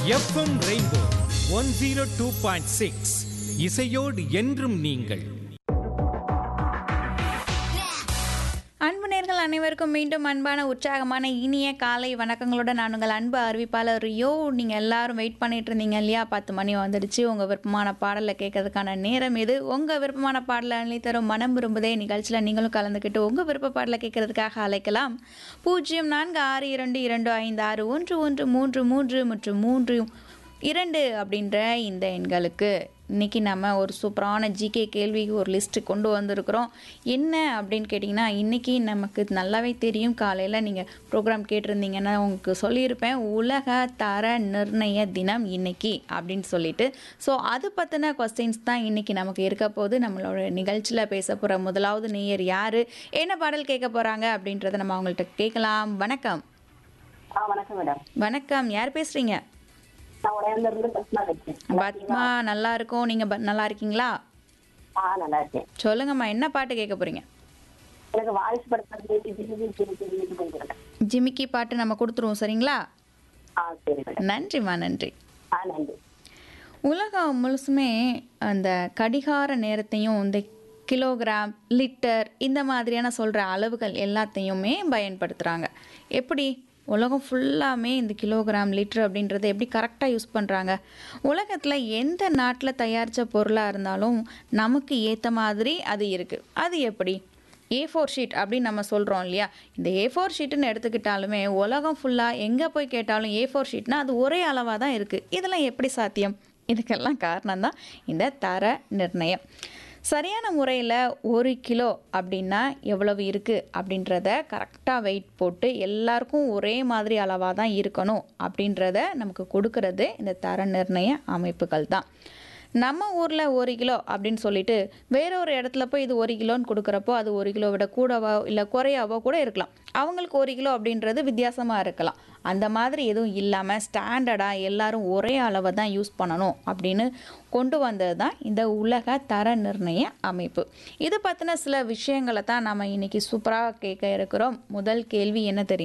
FM rainbow one zero two point six இசையோடு என்றும் நீங்கள் அன்பு நேர்கள் அனைவருக்கும் மீண்டும் அன்பான உற்சாகமான இனிய காலை வணக்கங்களோட நான் உங்கள் அன்பு அறிவிப்பாளர் ரியோ நீங்கள் எல்லாரும் வெயிட் பண்ணிட்டு இருந்தீங்க இல்லையா பத்து மணி வந்துடுச்சு உங்கள் விருப்பமான பாடலை கேட்கறதுக்கான நேரம் இது உங்கள் விருப்பமான பாடலை அள்ளி தரும் மனம் விரும்புதே நிகழ்ச்சியில் நீங்களும் கலந்துக்கிட்டு உங்கள் விருப்ப பாடலை கேட்கறதுக்காக அழைக்கலாம் பூஜ்ஜியம் நான்கு ஆறு இரண்டு இரண்டு ஐந்து ஆறு ஒன்று ஒன்று மூன்று மூன்று மற்றும் மூன்று இரண்டு அப்படின்ற இந்த எண்களுக்கு இன்னைக்கு நம்ம ஒரு சூப்பரான ஜிகே கேள்விக்கு ஒரு லிஸ்ட்டு கொண்டு வந்திருக்கிறோம் என்ன அப்படின்னு கேட்டிங்கன்னா இன்றைக்கி நமக்கு நல்லாவே தெரியும் காலையில் நீங்கள் ப்ரோக்ராம் கேட்டிருந்தீங்கன்னா உங்களுக்கு சொல்லியிருப்பேன் உலக தர நிர்ணய தினம் இன்னைக்கு அப்படின்னு சொல்லிட்டு ஸோ அது பற்றின கொஸ்டின்ஸ் தான் இன்றைக்கி நமக்கு இருக்க போது நம்மளோட நிகழ்ச்சியில் பேச போகிற முதலாவது நேயர் யார் என்ன பாடல் கேட்க போகிறாங்க அப்படின்றத நம்ம அவங்கள்ட்ட கேட்கலாம் வணக்கம் ஆ வணக்கம் மேடம் வணக்கம் யார் பேசுகிறீங்க நான் உடையாந்துல இருந்து பத்மா இருக்கேன் பத்மா நல்லா இருக்கும் நீங்க ப- நல்லா இருக்கீங்களா ஆ நல்லா இருக்கேன் சொல்லுங்கம்மா என்ன பாட்டு கேட்க போறீங்க எனக்கு வாரிசு படத்துல கொஞ்சம் ஜிமிக்கி பாட்டு நம்ம கொடுத்துருவோம் சரிங்களா ஆ சரி மேடம் நன்றிம்மா நன்றி ஆ நன்றி உலகம் முழுசுமே அந்த கடிகார நேரத்தையும் இந்த கிலோகிராம் லிட்டர் இந்த மாதிரியான சொல்கிற அளவுகள் எல்லாத்தையுமே பயன்படுத்துகிறாங்க எப்படி உலகம் ஃபுல்லாமே இந்த கிலோகிராம் லிட்டர் அப்படின்றத எப்படி கரெக்டாக யூஸ் பண்ணுறாங்க உலகத்தில் எந்த நாட்டில் தயாரித்த பொருளாக இருந்தாலும் நமக்கு ஏற்ற மாதிரி அது இருக்குது அது எப்படி ஏ ஃபோர் ஷீட் அப்படின்னு நம்ம சொல்கிறோம் இல்லையா இந்த ஏ ஃபோர் ஷீட்டுன்னு எடுத்துக்கிட்டாலுமே உலகம் ஃபுல்லாக எங்கே போய் கேட்டாலும் ஏ ஃபோர் ஷீட்னா அது ஒரே அளவாக தான் இருக்குது இதெல்லாம் எப்படி சாத்தியம் இதுக்கெல்லாம் காரணம் தான் இந்த தர நிர்ணயம் சரியான முறையில் ஒரு கிலோ அப்படின்னா எவ்வளவு இருக்குது அப்படின்றத கரெக்டாக வெயிட் போட்டு எல்லாருக்கும் ஒரே மாதிரி அளவாக தான் இருக்கணும் அப்படின்றத நமக்கு கொடுக்கறது இந்த தர நிர்ணய அமைப்புகள் தான் நம்ம ஊரில் ஒரு கிலோ அப்படின்னு சொல்லிட்டு வேற ஒரு இடத்துல போய் இது ஒரு கிலோன்னு கொடுக்குறப்போ அது ஒரு கிலோ விட கூடவோ இல்லை குறையாவோ கூட இருக்கலாம் அவங்களுக்கு ஒரு கிலோ அப்படின்றது வித்தியாசமாக இருக்கலாம் அந்த மாதிரி எதுவும் இல்லாமல் ஸ்டாண்டர்டாக எல்லாரும் ஒரே அளவை தான் யூஸ் பண்ணணும் அப்படின்னு கொண்டு வந்தது தான் இந்த உலக தர நிர்ணய அமைப்பு இது பற்றின சில விஷயங்களை தான் நம்ம இன்னைக்கு சூப்பராக கேட்க இருக்கிறோம் முதல் கேள்வி என்ன தெரியும்